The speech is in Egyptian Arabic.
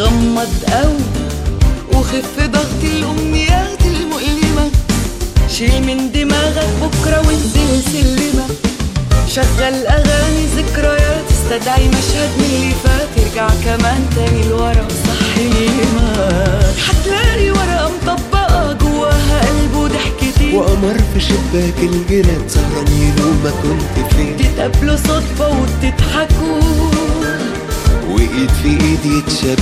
غمض قوي وخف ضغط الأمنيات المؤلمة شيل من دماغك بكرة وانزل سلمة شغل أغاني ذكريات استدعي مشهد من اللي فات ارجع كمان تاني لورا صح اليمات حتلاقي ورقة مطبقة جواها قلب وضحكتين وقمر في شباك الجنان سهران يلومك كنت فين تتقابلوا صدفة وتضحكوا وايد في ايد يتشابه